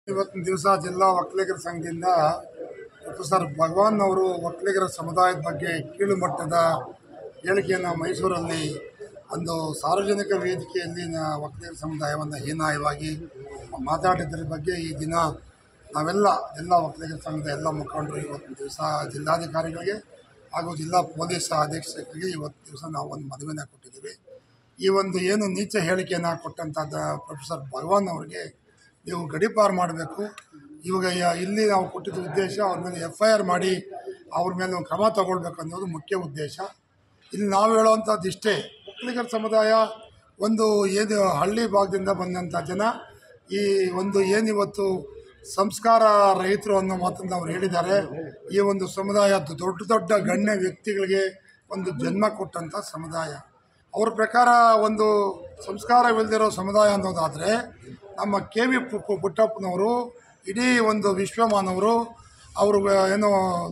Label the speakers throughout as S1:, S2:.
S1: ಇವತ್ತಿನ ದಿವಸ ಜಿಲ್ಲಾ ಒಕ್ಕಲಿಗರ ಸಂಘದಿಂದ ಪ್ರೊಫೆಸರ್ ಭಗವಾನ್ ಅವರು ಒಕ್ಕಲಿಗರ ಸಮುದಾಯದ ಬಗ್ಗೆ ಕೀಳು ಮಟ್ಟದ ಹೇಳಿಕೆಯನ್ನು ಮೈಸೂರಲ್ಲಿ ಒಂದು ಸಾರ್ವಜನಿಕ ವೇದಿಕೆಯಲ್ಲಿ ನ- ಒಕ್ಕಲಿಗರ ಸಮುದಾಯವನ್ನು ಹೀನಾಯವಾಗಿ ಮಾತಾಡಿದ್ರ ಬಗ್ಗೆ ಈ ದಿನ ನಾವೆಲ್ಲ ಜಿಲ್ಲಾ ಒಕ್ಕಲಿಗರ ಸಂಘದ ಎಲ್ಲ ಮುಖಂಡರು ಇವತ್ತಿನ ದಿವಸ ಜಿಲ್ಲಾಧಿಕಾರಿಗಳಿಗೆ ಹಾಗೂ ಜಿಲ್ಲಾ ಪೊಲೀಸ್ ಅಧೀಕ್ಷಕರಿಗೆ ಇವತ್ತು ದಿವಸ ನಾವು ಒಂದು ಮದುವೆನ ಕೊಟ್ಟಿದ್ದೀವಿ ಈ ಒಂದು ಏನು ನೀಚ ಹೇಳಿಕೆಯನ್ನು ಕೊಟ್ಟಂಥದ್ದು ಪ್ರೊಫೆಸರ್ ಭಗವಾನ್ ಅವರಿಗೆ ನೀವು ಗಡೀಪಾರು ಮಾಡಬೇಕು ಇವಾಗ ಯ- ಇಲ್ಲಿ ನಾವು ಕೊಟ್ಟಿದ್ದ ಉದ್ದೇಶ ಅವ್ರ ಮೇಲೆ ಎಫ್ ಐ ಆರ್ ಮಾಡಿ ಅವ್ರ ಮೇಲೆ ಒಂದು ಕ್ರಮ ತಗೊಳ್ಬೇಕು ಅನ್ನೋದು ಮುಖ್ಯ ಉದ್ದೇಶ ಇಲ್ಲಿ ನಾವು ಹೇಳುವಂಥದ್ದು ಇಷ್ಟೇ ಒಕ್ಕಲಿಗರ ಸಮುದಾಯ ಒಂದು ಏನು ಹಳ್ಳಿ ಭಾಗದಿಂದ ಬಂದಂಥ ಜನ ಈ ಒಂದು ಏನಿವತ್ತು ಸಂಸ್ಕಾರ ರಹಿತರು ಅನ್ನೋ ಮಾತನ್ನು ಅವ್ರು ಹೇಳಿದ್ದಾರೆ ಈ ಒಂದು ಸಮುದಾಯ ದೊಡ್ಡ ದೊಡ್ಡ ಗಣ್ಯ ವ್ಯಕ್ತಿಗಳಿಗೆ ಒಂದು ಜನ್ಮ ಕೊಟ್ಟಂಥ ಸಮುದಾಯ ಅವ್ರ ಪ್ರಕಾರ ಒಂದು ಸಂಸ್ಕಾರವಿಲ್ಲದಿರೋ ಸಮುದಾಯ ಅನ್ನೋದಾದರೆ ನಮ್ಮ ಕೆ ವಿ ಪು- ಪು- ಪುಟ್ಟಪ್ಪನವರು ಇಡೀ ಒಂದು ವಿಶ್ವಮಾನವರು ಅವರು ಏನೋ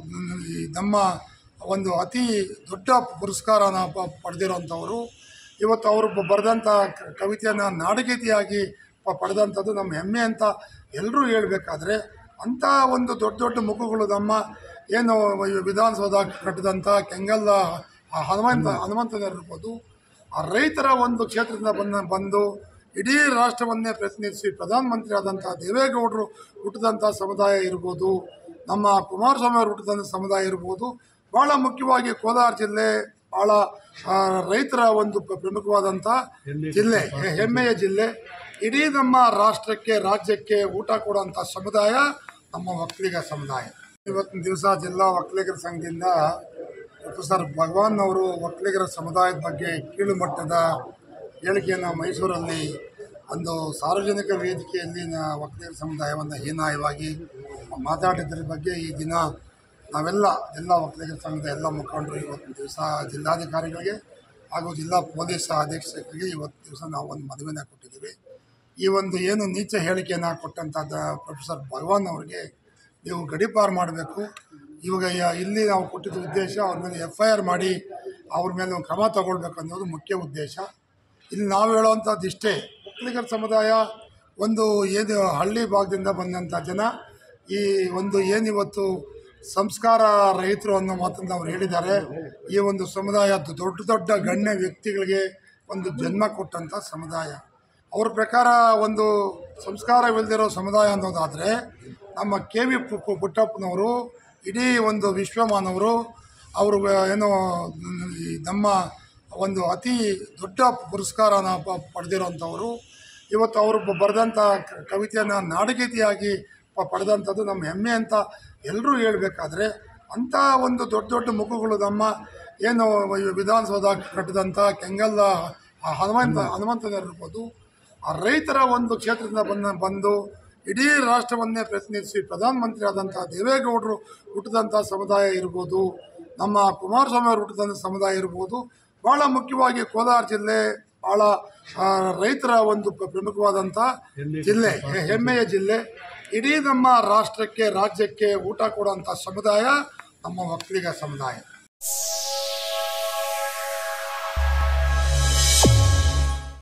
S1: ಈ ನಮ್ಮ ಒಂದು ಅತಿ ದೊಡ್ಡ ಪುರಸ್ಕಾರನ ಪ- ಪಡೆದಿರೋಂಥವ್ರು ಇವತ್ತು ಅವರು ಬ- ಬರೆದಂಥ ಕ- ಕವಿತೆಯನ್ನು ನಾಡಗೀತೆಯಾಗಿ ಪ- ಪಡೆದಂಥದ್ದು ನಮ್ಮ ಹೆಮ್ಮೆ ಅಂತ ಎಲ್ಲರೂ ಹೇಳಬೇಕಾದ್ರೆ ಅಂಥ ಒಂದು ದೊಡ್ಡ ದೊಡ್ಡ ಮುಖಗಳು ನಮ್ಮ ಏನು ವಿ- ವಿಧಾನಸೌಧ ಕಟ್ಟಿದಂಥ ಕೆಂಗಲ್ಲ ಆ ಹನುಮಂತ ಹನುಮಂತನಿರ್ಬೋದು ಆ ರೈತರ ಒಂದು ಕ್ಷೇತ್ರದಿಂದ ಬಂದ ಬಂದು ಇಡೀ ರಾಷ್ಟ್ರವನ್ನೇ ಪ್ರತಿನಿಧಿಸಿ ಪ್ರಧಾನಮಂತ್ರಿ ಆದಂಥ ದೇವೇಗೌಡರು ಹುಟ್ಟಿದಂಥ ಸಮುದಾಯ ಇರ್ಬೋದು ನಮ್ಮ ಕುಮಾರಸ್ವಾಮಿ ಅವರು ಹುಟ್ಟಿದಂಥ ಸಮುದಾಯ ಇರ್ಬೋದು ಭಾಳ ಮುಖ್ಯವಾಗಿ ಕೋಲಾರ ಜಿಲ್ಲೆ ಭಾಳ ಆ, ರೈತರ ಒಂದು ಪ್ರ- ಪ್ರಮುಖವಾದಂಥ ಜಿಲ್ಲೆ ಹೆ- ಹೆಮ್ಮೆಯ ಜಿಲ್ಲೆ ಇಡೀ ನಮ್ಮ ರಾಷ್ಟ್ರಕ್ಕೆ ರಾಜ್ಯಕ್ಕೆ ಊಟ ಕೊಡುವಂಥ ಸಮುದಾಯ ನಮ್ಮ ಒಕ್ಕಲಿಗ ಸಮುದಾಯ ಇವತ್ತಿನ ದಿವಸ ಜಿಲ್ಲಾ ಒಕ್ಕಲಿಗರ ಸಂಘದಿಂದ ಪ್ರೊಫೆಸರ್ ಭಗವಾನ್ ಅವರು ಒಕ್ಕಲಿಗರ ಸಮುದಾಯದ ಬಗ್ಗೆ ಕೀಳು ಮಟ್ಟದ ಹೇಳಿಕೆಯನ್ನು ಮೈಸೂರಲ್ಲಿ ಒಂದು ಸಾರ್ವಜನಿಕ ವೇದಿಕೆಯಲ್ಲಿ ನ- ಒಕ್ಕಲಿಗರ ಸಮುದಾಯವನ್ನು ಹೀನಾಯವಾಗಿ ಮಾತಾಡಿದ್ರ ಬಗ್ಗೆ ಈ ದಿನ ನಾವೆಲ್ಲ ಜಿಲ್ಲಾ ಒಕ್ಕಲಿಗರ ಸಂಘದ ಎಲ್ಲ ಮುಖಂಡರು ಇವತ್ತಿನ ದಿವಸ ಜಿಲ್ಲಾಧಿಕಾರಿಗಳಿಗೆ ಹಾಗೂ ಜಿಲ್ಲಾ ಪೊಲೀಸ್ ಅಧೀಕ್ಷಕರಿಗೆ ಇವತ್ತು ದಿವಸ ನಾವು ಒಂದು ಮದುವೆನ ಕೊಟ್ಟಿದ್ದೀವಿ ಈ ಒಂದು ಏನು ನೀಚ ಹೇಳಿಕೆಯನ್ನು ಕೊಟ್ಟಂಥದ್ದು ಪ್ರೊಫೆಸರ್ ಭಗವಾನ್ ಅವರಿಗೆ ನೀವು ಗಡೀಪಾರು ಮಾಡಬೇಕು ಇವಾಗ ಯ- ಇಲ್ಲಿ ನಾವು ಕೊಟ್ಟಿದ್ದ ಉದ್ದೇಶ ಅವ್ರ ಮೇಲೆ ಎಫ್ ಐ ಆರ್ ಮಾಡಿ ಅವ್ರ ಮೇಲೆ ಒಂದು ಕ್ರಮ ತಗೊಳ್ಬೇಕು ಅನ್ನೋದು ಮುಖ್ಯ ಉದ್ದೇಶ ಇಲ್ಲಿ ನಾವು ಹೇಳುವಂಥದ್ದು ಇಷ್ಟೇ ಒಕ್ಕಲಿಗರ ಸಮುದಾಯ ಒಂದು ಏನು ಹಳ್ಳಿ ಭಾಗದಿಂದ ಬಂದಂಥ ಜನ ಈ ಒಂದು ಏನಿವತ್ತು ಸಂಸ್ಕಾರ ರಹಿತರು ಅನ್ನೋ ಮಾತನ್ನು ಅವ್ರು ಹೇಳಿದ್ದಾರೆ ಈ ಒಂದು ಸಮುದಾಯ ದೊಡ್ಡ ದೊಡ್ಡ ಗಣ್ಯ ವ್ಯಕ್ತಿಗಳಿಗೆ ಒಂದು ಜನ್ಮ ಕೊಟ್ಟಂಥ ಸಮುದಾಯ ಅವ್ರ ಪ್ರಕಾರ ಒಂದು ಸಂಸ್ಕಾರವಿಲ್ಲದಿರೋ ಸಮುದಾಯ ಅನ್ನೋದಾದರೆ ನಮ್ಮ ಕೆ ವಿ ಪು- ಪು- ಪುಟ್ಟಪ್ಪನವರು ಇಡೀ ಒಂದು ವಿಶ್ವಮಾನವರು ಅವರು ಏನೋ ಈ ನಮ್ಮ ಒಂದು ಅತಿ ದೊಡ್ಡ ಪುರಸ್ಕಾರನ ಪ- ಪಡೆದಿರೋಂಥವ್ರು ಇವತ್ತು ಅವರು ಬ- ಬರೆದಂಥ ಕ- ಕವಿತೆಯನ್ನು ನಾಡಗೀತೆಯಾಗಿ ಪ- ಪಡೆದಂಥದ್ದು ನಮ್ಮ ಹೆಮ್ಮೆ ಅಂತ ಎಲ್ಲರೂ ಹೇಳಬೇಕಾದ್ರೆ ಅಂಥ ಒಂದು ದೊಡ್ಡ ದೊಡ್ಡ ಮುಖಗಳು ನಮ್ಮ ಏನು ವಿ- ವಿಧಾನಸೌಧ ಕಟ್ಟಿದಂಥ ಕೆಂಗಲ್ಲ ಆ ಹನುಮಂತ ಹನುಮಂತನಿರ್ಬೋದು ಆ ರೈತರ ಒಂದು ಕ್ಷೇತ್ರದಿಂದ ಬಂದ ಬಂದು ಇಡೀ ರಾಷ್ಟ್ರವನ್ನೇ ಪ್ರತಿನಿಧಿಸಿ ಪ್ರಧಾನಮಂತ್ರಿ ಆದಂಥ ದೇವೇಗೌಡರು ಹುಟ್ಟಿದಂಥ ಸಮುದಾಯ ಇರ್ಬೋದು ನಮ್ಮ ಕುಮಾರಸ್ವಾಮಿ ಅವರು ಹುಟ್ಟಿದಂಥ ಸಮುದಾಯ ಇರ್ಬೋದು ಭಾಳ ಮುಖ್ಯವಾಗಿ ಕೋಲಾರ ಜಿಲ್ಲೆ ಭಾಳ ಆ, ರೈತರ ಒಂದು ಪ್ರ- ಪ್ರಮುಖವಾದಂಥ ಜಿಲ್ಲೆ ಹೆ- ಹೆಮ್ಮೆಯ ಜಿಲ್ಲೆ ಇಡೀ ನಮ್ಮ ರಾಷ್ಟ್ರಕ್ಕೆ ರಾಜ್ಯಕ್ಕೆ ಊಟ ಕೊಡುವಂಥ ಸಮುದಾಯ ನಮ್ಮ ಒಕ್ಕಲಿಗ ಸಮುದಾಯ